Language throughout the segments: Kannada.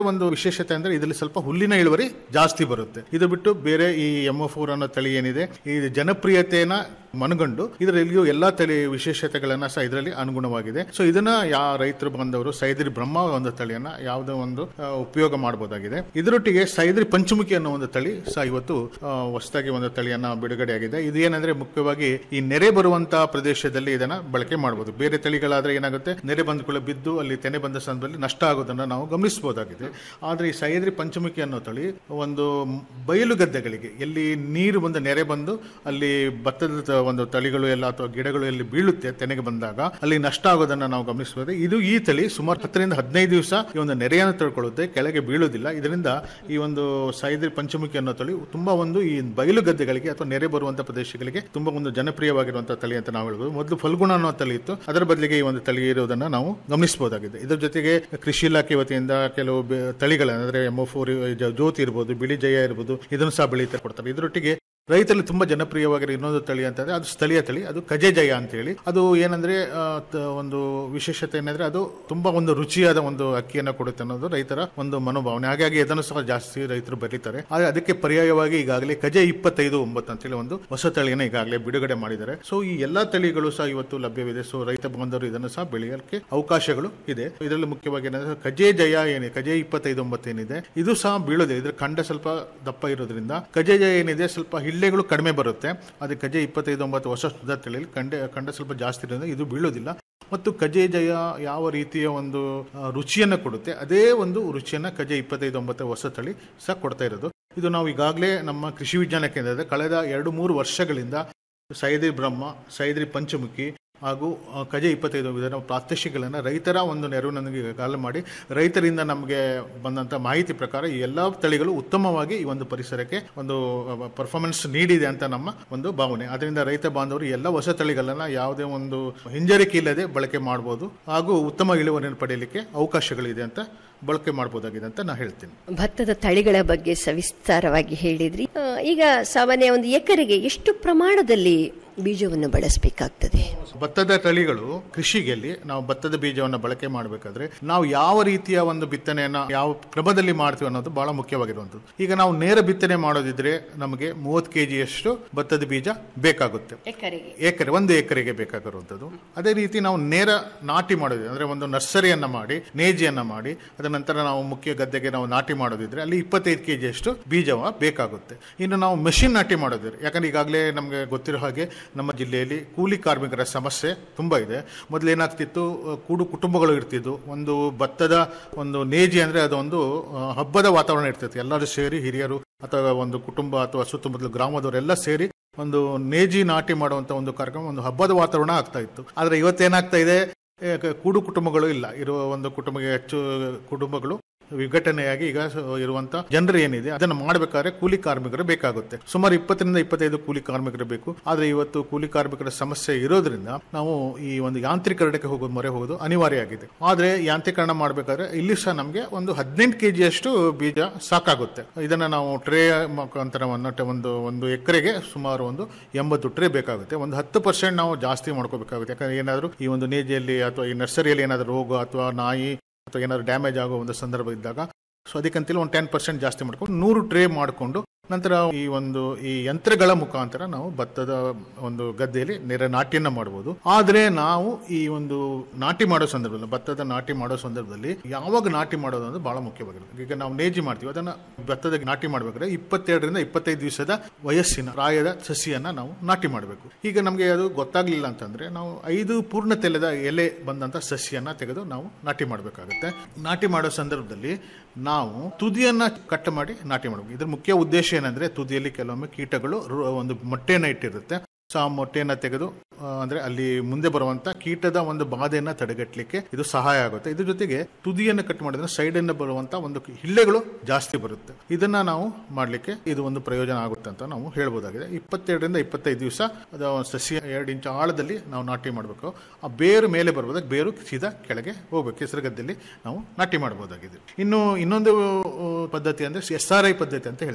ಒಂದು ವಿಶೇಷತೆ ಅಂದ್ರೆ ಇದರಲ್ಲಿ ಸ್ವಲ್ಪ ಹುಲ್ಲಿನ ಇಳುವರಿ ಜಾಸ್ತಿ ಬರುತ್ತೆ ಇದು ಬಿಟ್ಟು ಬೇರೆ ಈ ಎಮ್ ಫೋರ್ ಅನ್ನೋ ತಳಿ ಏನಿದೆ ಈ ಜನಪ್ರಿಯತೆಯನ್ನ ಮನಗಂಡು ಇದರಲ್ಲಿಯೂ ಎಲ್ಲಾ ತಳಿ ವಿಶೇಷತೆಗಳನ್ನ ಸಹ ಇದರಲ್ಲಿ ಅನುಗುಣವಾಗಿದೆ ಸೊ ಇದನ್ನ ಯಾ ರೈತರು ಬಂದವರು ಸೈದ್ರಿ ಬ್ರಹ್ಮ ಒಂದು ತಳಿಯನ್ನ ಯಾವುದೋ ಒಂದು ಆ, ಉಪಯೋಗ ಮಾಡಬಹುದಾಗಿದೆ ಇದರೊಟ್ಟಿಗೆ ಸೈದ್ರಿ ಪಂಚಮುಖಿ ಅನ್ನೋ ಒಂದು ತಳಿ ಸಹ ಇವತ್ತು ಆ, ಹೊಸದಾಗಿ ಒಂದು ತಳಿಯನ್ನ ಬಿಡುಗಡೆಯಾಗಿದೆ ಇದು ಏನಂದ್ರೆ ಮುಖ್ಯವಾಗಿ ಈ ನೆರೆ ಬರುವಂತಹ ಪ್ರದೇಶದಲ್ಲಿ ಇದನ್ನ ಬಳಕೆ ಮಾಡಬಹುದು ಬೇರೆ ತಳಿಗಳಾದ್ರೆ ಏನಾಗುತ್ತೆ ನೆರೆ ಬಂದ್ಕೊಳ್ಳೆ ಬಿದ್ದು ಅಲ್ಲಿ ತೆನೆ ಬಂದ ಸಂದರ್ಭದಲ್ಲಿ ನಷ್ಟ ಆಗೋದನ್ನ ನಾವು ಗಮನಿಸಬಹುದಾಗಿದೆ ಆದ್ರೆ ಈ ಸಹ್ಯಾದ್ರಿ ಪಂಚಮುಖಿ ಅನ್ನೋ ತಳಿ ಒಂದು ಬಯಲು ಗದ್ದೆಗಳಿಗೆ ಎಲ್ಲಿ ನೀರು ಬಂದು ನೆರೆ ಬಂದು ಅಲ್ಲಿ ಭತ್ತದ ತ- ಒಂದು ತಳಿಗಳು ಎಲ್ಲ ಅಥವಾ ಗಿಡಗಳು ಎಲ್ಲಿ ಬೀಳುತ್ತೆ ತೆನೆಗೆ ಬಂದಾಗ ಅಲ್ಲಿ ನಷ್ಟ ಆಗೋದನ್ನ ನಾವು ಗಮನಿಸಬಹುದು ಇದು ಈ ತಳಿ ಸುಮಾರು ಹತ್ತರಿಂದ ಹದಿನೈದು ದಿವಸ ಈ ಒಂದು ನೆರೆಯನ್ನು ತಡ್ಕೊಳ್ಳುತ್ತೆ ಕೆಳಗೆ ಬೀಳುವುದಿಲ್ಲ ಇದರಿಂದ ಈ ಒಂದು ಸಹ್ಯಾದ್ರಿ ಪಂಚಮುಖಿ ಅನ್ನೋ ತಳಿ ತುಂಬಾ ಒಂದು ಈ ಬಯಲು ಗದ್ದೆಗಳಿಗೆ ಅಥವಾ ನೆರೆ ಬರುವಂತ ಪ್ರದೇಶಗಳಿಗೆ ತುಂಬಾ ಒಂದು ಜನಪ್ರಿಯವಾಗಿರುವಂತಹ ತಳಿ ಅಂತ ನಾವು ಹೇಳ್ಬೋದು ಮೊದಲು ಫಲ್ಗುಣ ಅನ್ನೋ ತಳಿ ಇತ್ತು ಅದರ ಬದಲಿಗೆ ಈ ಒಂದು ತಳಿ ಇರೋದನ್ನ ನಾವು ಗಮನಿಸಬಹುದಾಗಿದೆ ಇದರ ಜೊತೆಗೆ ಕೃಷಿ ಇಲಾಖೆ ವತಿಯಿಂದ ಕೆಲವು ಬೆ- ತಳಿಗಳ ಅಂದ್ರೆ ಎಮ್ ಫೋರ್ ಜ್ಯೋತಿ ಇರ್ಬೋದು ಬಿಳಿ ಜಯ ಇರ್ಬೋದು ಇದನ್ನು ಸಹ ಬೆಳೀತಾ ಕೊಡ್ತಾರೆ ಇದರೊಟ್ಟಿಗೆ ರೈತರಲ್ಲಿ ತುಂಬಾ ಜನಪ್ರಿಯವಾಗಿರೋ ಇನ್ನೊಂದು ತಳಿ ಅಂತಂದ್ರೆ ಅದು ಸ್ಥಳೀಯ ತಳಿ ಅದು ಕಜೆ ಜಯ ಅಂತ ಹೇಳಿ ಅದು ಏನಂದ್ರೆ ಆ, ತ- ಒಂದು ವಿಶೇಷತೆ ಏನಂದ್ರೆ ಅದು ತುಂಬಾ ಒಂದು ರುಚಿಯಾದ ಒಂದು ಅಕ್ಕಿಯನ್ನು ಕೊಡುತ್ತೆ ಅನ್ನೋದು ರೈತರ ಒಂದು ಮನೋಭಾವನೆ ಹಾಗಾಗಿ ಅದನ್ನು ಸಹ ಜಾಸ್ತಿ ರೈತರು ಬೆಳೀತಾರೆ ಆದ್ರೆ ಅದಕ್ಕೆ ಪರ್ಯಾಯವಾಗಿ ಈಗಾಗಲೇ ಕಜೆ ಇಪ್ಪತ್ತೈದು ಒಂಬತ್ತು ಅಂತೇಳಿ ಒಂದು ಹೊಸ ತಳಿಯನ್ನು ಈಗಾಗಲೇ ಬಿಡುಗಡೆ ಮಾಡಿದ್ದಾರೆ ಸೊ ಈ ಎಲ್ಲಾ ತಳಿಗಳು ಸಹ ಇವತ್ತು ಲಭ್ಯವಿದೆ ಸೊ ರೈತ ಬಾಂಧವರು ಇದನ್ನು ಸಹ ಬೆಳೆಯಲಿಕ್ಕೆ ಅವಕಾಶಗಳು ಇದೆ ಇದರಲ್ಲಿ ಮುಖ್ಯವಾಗಿ ಏನಂದ್ರೆ ಕಜೆ ಜಯ ಏನಿದೆ ಕಜೆ ಇಪ್ಪತ್ತೈದು ಒಂಬತ್ತು ಏನಿದೆ ಇದು ಸಹ ಬೀಳೋದಿಲ್ಲ ಇದ್ರ ಕಂಡ ಸ್ವಲ್ಪ ದಪ್ಪ ಇರೋದ್ರಿಂದ ಕಜೆ ಜಯ ಏನಿದೆ ಸ್ವಲ್ಪ ಹಿಳ್ಳೆಗಳು ಕಡಿಮೆ ಬರುತ್ತೆ ಅದೇ ಕಜೆ ಇಪ್ಪತ್ತೈದು ಒಂಬತ್ತು ಹೊಸ ಸುಧಾ ತಳಿಯಲ್ಲಿ ಕಂಡೆ ಕಂಡ ಸ್ವಲ್ಪ ಜಾಸ್ತಿ ಇರೋದ್ರಿಂದ ಇದು ಬೀಳೋದಿಲ್ಲ ಮತ್ತು ಕಜೆ ಜಯ ಯಾವ ರೀತಿಯ ಒಂದು ಆ, ರುಚಿಯನ್ನ ಕೊಡುತ್ತೆ ಅದೇ ಒಂದು ರುಚಿಯನ್ನ ಕಜೆ ಇಪ್ಪತ್ತೈದು ಒಂಬತ್ತು ಹೊಸ ತಳಿ ಸಹ ಕೊಡ್ತಾ ಇರೋದು ಇದು ನಾವು ಈಗಾಗಲೇ ನಮ್ಮ ಕೃಷಿ ವಿಜ್ಞಾನ ಕೇಂದ್ರದ ಕಳೆದ ಎರಡು ಮೂರು ವರ್ಷಗಳಿಂದ ಸೈದ್ರಿ ಬ್ರಹ್ಮ ಸೈದ್ರಿ ಪಂಚಮುಖಿ ಹಾಗೂ ಆ, ಕಜೆ ಇಪ್ಪತ್ತೈದು ಇದರ ಪ್ರಾತ್ಯಕ್ಷಿಕೆಗಳನ್ನು ರೈತರ ಒಂದು ನೆರವಿನೊಂದಿಗೆ ಕಾಲ ಮಾಡಿ ರೈತರಿಂದ ನಮಗೆ ಬಂದಂಥ ಮಾಹಿತಿ ಪ್ರಕಾರ ಈ ಎಲ್ಲ ತಳಿಗಳು ಉತ್ತಮವಾಗಿ ಈ ಒಂದು ಪರಿಸರಕ್ಕೆ ಒಂದು ಪರ್ಫಾರ್ಮೆನ್ಸ್ ನೀಡಿದೆ ಅಂತ ನಮ್ಮ ಒಂದು ಭಾವನೆ ಅದರಿಂದ ರೈತ ಬಾಂಧವರು ಎಲ್ಲ ಹೊಸ ತಳಿಗಳನ್ನ ಯಾವುದೇ ಒಂದು ಹಿಂಜರಿಕೆ ಇಲ್ಲದೆ ಬಳಕೆ ಮಾಡಬಹುದು ಹಾಗೂ ಉತ್ತಮ ಇಳುವರಿಯನ್ನು ಪಡೆಯಲಿಕ್ಕೆ ಅವಕಾಶಗಳಿದೆ ಅಂತ ಬಳಕೆ ಮಾಡಬಹುದಾಗಿದೆ ಅಂತ ನಾನು ಹೇಳ್ತೀನಿ ಭತ್ತದ ತಳಿಗಳ ಬಗ್ಗೆ ಸವಿಸ್ತಾರವಾಗಿ ಹೇಳಿದ್ರಿ ಆ, ಈಗ ಸಾಮಾನ್ಯ ಒಂದು ಎಕರೆಗೆ ಎಷ್ಟು ಪ್ರಮಾಣದಲ್ಲಿ ಬೀಜವನ್ನು ಬಳಸಬೇಕಾಗ್ತದೆ ಭತ್ತದ ತಳಿಗಳು ಕೃಷಿಗೆಲ್ಲಿ ನಾವು ಭತ್ತದ ಬೀಜವನ್ನು ಬಳಕೆ ಮಾಡಬೇಕಾದ್ರೆ ನಾವು ಯಾವ ರೀತಿಯ ಒಂದು ಬಿತ್ತನೆಯನ್ನ ಯಾವ ಕ್ರಮದಲ್ಲಿ ಮಾಡ್ತೀವಿ ಅನ್ನೋದು ಬಹಳ ಮುಖ್ಯವಾಗಿರುವಂಥದ್ದು ಈಗ ನಾವು ನೇರ ಬಿತ್ತನೆ ಮಾಡೋದಿದ್ರೆ ನಮಗೆ ಮೂವತ್ತು ಕೆ ಜಿಯಷ್ಟು ಭತ್ತದ ಬೀಜ ಬೇಕಾಗುತ್ತೆ ಎಕರೆಗೆ ಎಕರೆ ಒಂದು ಎಕರೆಗೆ ಬೇಕಾಗಿರುವಂಥದ್ದು ಅದೇ ರೀತಿ ನಾವು ನೇರ ನಾಟಿ ಮಾಡೋದಿದ್ರೆ ಅಂದ್ರೆ ಒಂದು ನರ್ಸರಿಯನ್ನ ಮಾಡಿ ನೇಜಿಯನ್ನ ಮಾಡಿ ಅದರ ನಂತರ ನಾವು ಮುಖ್ಯ ಗದ್ದೆಗೆ ನಾವು ನಾಟಿ ಮಾಡೋದಿದ್ರೆ ಅಲ್ಲಿ ಇಪ್ಪತ್ತೈದು ಕೆ ಜಿಯಷ್ಟು ಬೀಜವ ಬೇಕಾಗುತ್ತೆ ಇನ್ನು ನಾವು ಮೆಷಿನ್ ನಾಟಿ ಮಾಡೋದಿದ್ರೆ ಯಾಕಂದ್ರೆ ಈಗಾಗಲೇ ನಮಗೆ ಗೊತ್ತಿರೋ ಹಾಗೆ ನಮ್ಮ ಜಿಲ್ಲೆಯಲ್ಲಿ ಕೂಲಿ ಕಾರ್ಮಿಕರ ಸಮಸ್ಯೆ ತುಂಬಾ ಇದೆ ಮೊದಲು ಏನಾಗ್ತಿತ್ತು ಅಹ್, ಕೂಡು ಕುಟುಂಬಗಳು ಇರ್ತಿದ್ವು ಒಂದು ಭತ್ತದ ಒಂದು ನೇಜಿ ಅಂದ್ರೆ ಅದೊಂದು ಅಹ್, ಹಬ್ಬದ ವಾತಾವರಣ ಇರ್ತಿತ್ತು ಎಲ್ಲರೂ ಸೇರಿ ಹಿರಿಯರು ಅಥವಾ ಒಂದು ಕುಟುಂಬ ಅಥವಾ ಸುತ್ತಮುತ್ತಲು ಗ್ರಾಮದವರೆಲ್ಲ ಸೇರಿ ಒಂದು ನೇಜಿ ನಾಟಿ ಮಾಡುವಂತ ಒಂದು ಕಾರ್ಯಕ್ರಮ ಒಂದು ಹಬ್ಬದ ವಾತಾವರಣ ಆಗ್ತಾ ಇತ್ತು ಆದ್ರೆ ಇವತ್ತೇನಾಗ್ತಾ ಇದೆ ಏ, ಕ- ಕೂಡು ಕುಟುಂಬಗಳು ಇಲ್ಲ ಇರುವ ಒಂದು ಕುಟುಂಬಕ್ಕೆ ಹೆಚ್ಚು ಕುಟುಂಬಗಳು ವಿಘಟನೆಯಾಗಿ ಈಗ ಸ- ಇರುವಂತ ಜನರು ಏನಿದೆ ಅದನ್ನು ಮಾಡಬೇಕಾದ್ರೆ ಕೂಲಿ ಕಾರ್ಮಿಕರು ಬೇಕಾಗುತ್ತೆ ಸುಮಾರು ಇಪ್ಪತ್ತರಿಂದ ಇಪ್ಪತ್ತೈದು ಕೂಲಿ ಕಾರ್ಮಿಕರು ಬೇಕು ಆದ್ರೆ ಇವತ್ತು ಕೂಲಿ ಕಾರ್ಮಿಕರ ಸಮಸ್ಯೆ ಇರೋದ್ರಿಂದ ನಾವು ಈ ಒಂದು ಯಾಂತ್ರೀಕರಣಕ್ಕೆ ಹೋಗೋದು ಮೊರೆ ಹೋಗೋದು ಅನಿವಾರ್ಯ ಆಗಿದೆ ಆದ್ರೆ ಯಾಂತ್ರೀಕರಣ ಮಾಡಬೇಕಾದ್ರೆ ಇಲ್ಲಿ ಸಹ ನಮಗೆ ಒಂದು ಹದಿನೆಂಟು ಕೆಜಿಯಷ್ಟು ಬೀಜ ಸಾಕಾಗುತ್ತೆ ಇದನ್ನ ನಾವು ಟ್ರೇ ಮುಖಾಂತರ ಒಂದು- ಒಂದು ಒಂದು ಎಕರೆಗೆ ಸುಮಾರು ಒಂದು ಎಂಬತ್ತು ಟ್ರೇ ಬೇಕಾಗುತ್ತೆ ಒಂದು ಹತ್ತು ಪರ್ಸೆಂಟ್ ನಾವು ಜಾಸ್ತಿ ಮಾಡ್ಕೋಬೇಕಾಗುತ್ತೆ ಯಾಕಂದ್ರೆ ಏನಾದರೂ ಈ ಒಂದು ನೇಜಿಯಲ್ಲಿ ಅಥವಾ ಈ ನರ್ಸರಿಯಲ್ಲಿ ಏನಾದರೂ ರೋಗ ಅಥವಾ ನಾಯಿ ಅಥವಾ ಏನಾದ್ರು ಡ್ಯಾಮೇಜ್ ಆಗೋ ಒಂದು ಸಂದರ್ಭ ಇದ್ದಾಗ ಸೊ ಅದಕ್ಕಂತೇಳಿ ಒಂದು ಟೆನ್ ಪರ್ಸೆಂಟ್ ಜಾಸ್ತಿ ಮಾಡ್ಕೊಂಡು ನೂರು ಟ್ರೇ ಮಾಡಿಕೊಂಡು ನಂತರ ಈ ಒಂದು ಈ ಯಂತ್ರಗಳ ಮುಖಾಂತರ ನಾವು ಭತ್ತದ ಒಂದು ಗದ್ದೆಯಲ್ಲಿ ನೇರ ನಾಟಿಯನ್ನ ಮಾಡಬಹುದು ಆದ್ರೆ ನಾವು ಈ ಒಂದು ನಾಟಿ ಮಾಡೋ ಸಂದರ್ಭದಲ್ಲಿ ಭತ್ತದ ನಾಟಿ ಮಾಡೋ ಸಂದರ್ಭದಲ್ಲಿ ಯಾವಾಗ ನಾಟಿ ಮಾಡೋದು ಅಂದ್ರೆ ಬಹಳ ಮುಖ್ಯವಾಗಿರುತ್ತೆ ಈಗ ನಾವು ನೇಜಿ ಮಾಡ್ತೀವಿ ಅದನ್ನ ಭತ್ತದ ನಾಟಿ ಮಾಡ್ಬೇಕಾದ್ರೆ ಇಪ್ಪತ್ತೆರಡರಿಂದ ಇಪ್ಪತ್ತೈದು ದಿವಸದ ವಯಸ್ಸಿನ ಪ್ರಾಯದ ಸಸಿಯನ್ನ ನಾವು ನಾಟಿ ಮಾಡಬೇಕು ಈಗ ನಮಗೆ ಅದು ಗೊತ್ತಾಗ್ಲಿಲ್ಲ ಅಂತಂದ್ರೆ ನಾವು ಐದು ಪೂರ್ಣ ತೆಲೆದ ಎಲೆ ಬಂದಂತ ಸಸಿಯನ್ನ ತೆಗೆದು ನಾವು ನಾಟಿ ಮಾಡಬೇಕಾಗುತ್ತೆ ನಾಟಿ ಮಾಡೋ ಸಂದರ್ಭದಲ್ಲಿ ನಾವು ತುದಿಯನ್ನ ಕಟ್ ಮಾಡಿ ನಾಟಿ ಮಾಡಬೇಕು ಇದ್ರ ಮುಖ್ಯ ಉದ್ದೇಶ ಏನಂದ್ರೆ ತುದಿಯಲ್ಲಿ ಕೆಲವೊಮ್ಮೆ ಕೀಟಗಳು ರು- ಒಂದು ಮೊಟ್ಟೆಯನ್ನ ಇಟ್ಟಿರುತ್ತೆ ಸೊ ಆ ಮೊಟ್ಟೆಯನ್ನ ತೆಗೆದು ಆ, ಅಂದ್ರೆ ಅಲ್ಲಿ ಮುಂದೆ ಬರುವಂತ ಕೀಟದ ಒಂದು ಬಾಧೆಯನ್ನ ತಡೆಗಟ್ಟಲಿಕ್ಕೆ ಇದು ಸಹಾಯ ಆಗುತ್ತೆ ಇದ್ರ ಜೊತೆಗೆ ತುದಿಯನ್ನು ಕಟ್ ಮಾಡಿದ್ರೆ ಸೈಡ್ ಅನ್ನ ಬರುವಂತ ಒಂದು ಹಿಳ್ಳೆಗಳು ಜಾಸ್ತಿ ಬರುತ್ತೆ ಇದನ್ನ ನಾವು ಮಾಡ್ಲಿಕ್ಕೆ ಇದು ಒಂದು ಪ್ರಯೋಜನ ಆಗುತ್ತೆ ಅಂತ ನಾವು ಹೇಳ್ಬೋದಾಗಿದೆ ಇಪ್ಪತ್ತೆರಡರಿಂದ ಇಪ್ಪತ್ತೈದು ದಿವಸ ಅದು ಸಸಿ ಎರಡು ಇಂಚು ಆಳದಲ್ಲಿ ನಾವು ನಾಟಿ ಮಾಡಬೇಕು ಆ ಬೇರು ಮೇಲೆ ಬರ್ಬೋದಾಗ ಬೇರು ಸೀದಾ ಕೆಳಗೆ ಹೋಗ್ಬೇಕು ಕೆಸರು ಗದ್ದೆಯಲ್ಲಿ ನಾವು ನಾಟಿ ಮಾಡಬಹುದಾಗಿದೆ ಇನ್ನು ಇನ್ನೊಂದು ಆ, ಪದ್ಧತಿ ಅಂದ್ರೆ ಎಸ್ ಆರ್ ಐ ಪದ್ಧತಿ ಅಂತ ಹೇಳ್ತೀವಿ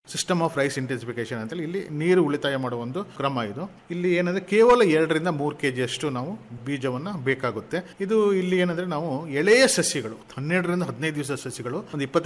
ಸಿಸ್ಟಮ್ ಆಫ್ ರೈಸ್ ಇಂಟೆನ್ಸಿಫಿಕೇಶನ್ ಅಂತೇಳಿ ಇಲ್ಲಿ ನೀರು ಉಳಿತಾಯ ಮಾಡುವ ಒಂದು ಕ್ರಮ ಇದು ಇಲ್ಲಿ ಏನಂದ್ರೆ ಕೇವಲ ಎರಡರಿಂದ ಮೂರು ಕೆ ಅಷ್ಟು ನಾವು ಬೀಜವನ್ನ ಬೇಕಾಗುತ್ತೆ ಇದು ಇಲ್ಲಿ ಏನಂದ್ರೆ ನಾವು ಎಳೆಯ ಸಸ್ಯಗಳು ಹನ್ನೆರಡರಿಂದ ಹದಿನೈದು ದಿವಸ ಸಸ್ಯಗಳು ಒಂದು ಇಪ್ಪತ್ತೈದು